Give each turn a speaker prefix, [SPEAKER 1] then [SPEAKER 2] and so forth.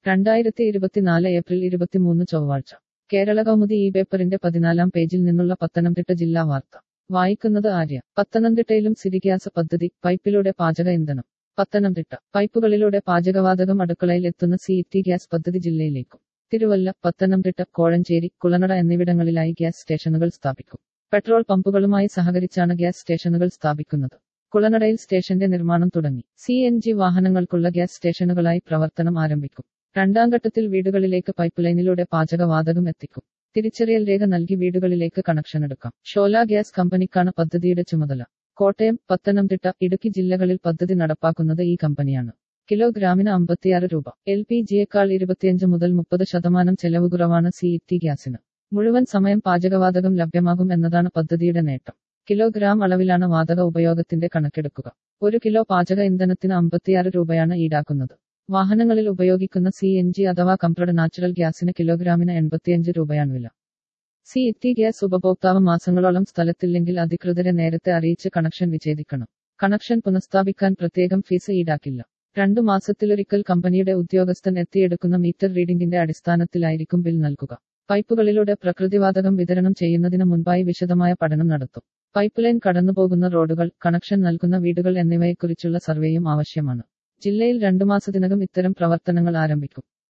[SPEAKER 1] രണ്ടായിരത്തി ഇരുപത്തിനാല് ഏപ്രിൽ ഇരുപത്തിമൂന്ന് ചൊവ്വാഴ്ച കേരള കൗമുദി ഈ പേപ്പറിന്റെ പതിനാലാം പേജിൽ നിന്നുള്ള പത്തനംതിട്ട ജില്ലാ വാർത്ത വായിക്കുന്നത് ആര്യ പത്തനംതിട്ടയിലും സിരിഗ്യാസ് പദ്ധതി പൈപ്പിലൂടെ പാചക ഇന്ധനം പത്തനംതിട്ട പൈപ്പുകളിലൂടെ പാചകവാതകം അടുക്കളയിൽ എത്തുന്ന സി ടി ഗ്യാസ് പദ്ധതി ജില്ലയിലേക്കും തിരുവല്ല പത്തനംതിട്ട കോഴഞ്ചേരി കുളനട എന്നിവിടങ്ങളിലായി ഗ്യാസ് സ്റ്റേഷനുകൾ സ്ഥാപിക്കും പെട്രോൾ പമ്പുകളുമായി സഹകരിച്ചാണ് ഗ്യാസ് സ്റ്റേഷനുകൾ സ്ഥാപിക്കുന്നത് കുളനടയിൽ സ്റ്റേഷന്റെ നിർമ്മാണം തുടങ്ങി സി എൻ ജി വാഹനങ്ങൾക്കുള്ള ഗ്യാസ് സ്റ്റേഷനുകളായി പ്രവർത്തനം ആരംഭിക്കും രണ്ടാം ഘട്ടത്തിൽ വീടുകളിലേക്ക് പൈപ്പ് ലൈനിലൂടെ പാചകവാതകം എത്തിക്കും തിരിച്ചറിയൽ രേഖ നൽകി വീടുകളിലേക്ക് കണക്ഷൻ എടുക്കാം ഷോല ഗ്യാസ് കമ്പനിക്കാണ് പദ്ധതിയുടെ ചുമതല കോട്ടയം പത്തനംതിട്ട ഇടുക്കി ജില്ലകളിൽ പദ്ധതി നടപ്പാക്കുന്നത് ഈ കമ്പനിയാണ് കിലോഗ്രാമിന് അമ്പത്തിയാറ് രൂപ എൽ പി ജിയേക്കാൾ ഇരുപത്തിയഞ്ച് മുതൽ മുപ്പത് ശതമാനം ചെലവ് കുറവാണ് സി ടി ഗ്യാസിന് മുഴുവൻ സമയം പാചകവാതകം ലഭ്യമാകും എന്നതാണ് പദ്ധതിയുടെ നേട്ടം കിലോഗ്രാം അളവിലാണ് വാതക ഉപയോഗത്തിന്റെ കണക്കെടുക്കുക ഒരു കിലോ പാചക ഇന്ധനത്തിന് അമ്പത്തിയാറ് രൂപയാണ് ഈടാക്കുന്നത് വാഹനങ്ങളിൽ ഉപയോഗിക്കുന്ന സി എൻ ജി അഥവാ കംപ്രഡ് നാച്ചുറൽ ഗ്യാസിന് കിലോഗ്രാമിന് എൺപത്തിയഞ്ച് രൂപയാണ് വില സി ടി ഗ്യാസ് ഉപഭോക്താവ് മാസങ്ങളോളം സ്ഥലത്തില്ലെങ്കിൽ അധികൃതരെ നേരത്തെ അറിയിച്ച് കണക്ഷൻ വിച്ഛേദിക്കണം കണക്ഷൻ പുനഃസ്ഥാപിക്കാൻ പ്രത്യേകം ഫീസ് ഈടാക്കില്ല രണ്ടു മാസത്തിലൊരിക്കൽ കമ്പനിയുടെ ഉദ്യോഗസ്ഥൻ എത്തിയെടുക്കുന്ന മീറ്റർ റീഡിംഗിന്റെ അടിസ്ഥാനത്തിലായിരിക്കും ബിൽ നൽകുക പൈപ്പുകളിലൂടെ പ്രകൃതിവാതകം വിതരണം ചെയ്യുന്നതിന് മുൻപായി വിശദമായ പഠനം നടത്തും പൈപ്പ് ലൈൻ കടന്നുപോകുന്ന റോഡുകൾ കണക്ഷൻ നൽകുന്ന വീടുകൾ എന്നിവയെക്കുറിച്ചുള്ള സർവേയും ആവശ്യമാണ് ജില്ലയിൽ രണ്ടു മാസത്തിനകം ഇത്തരം പ്രവർത്തനങ്ങൾ ആരംഭിക്കും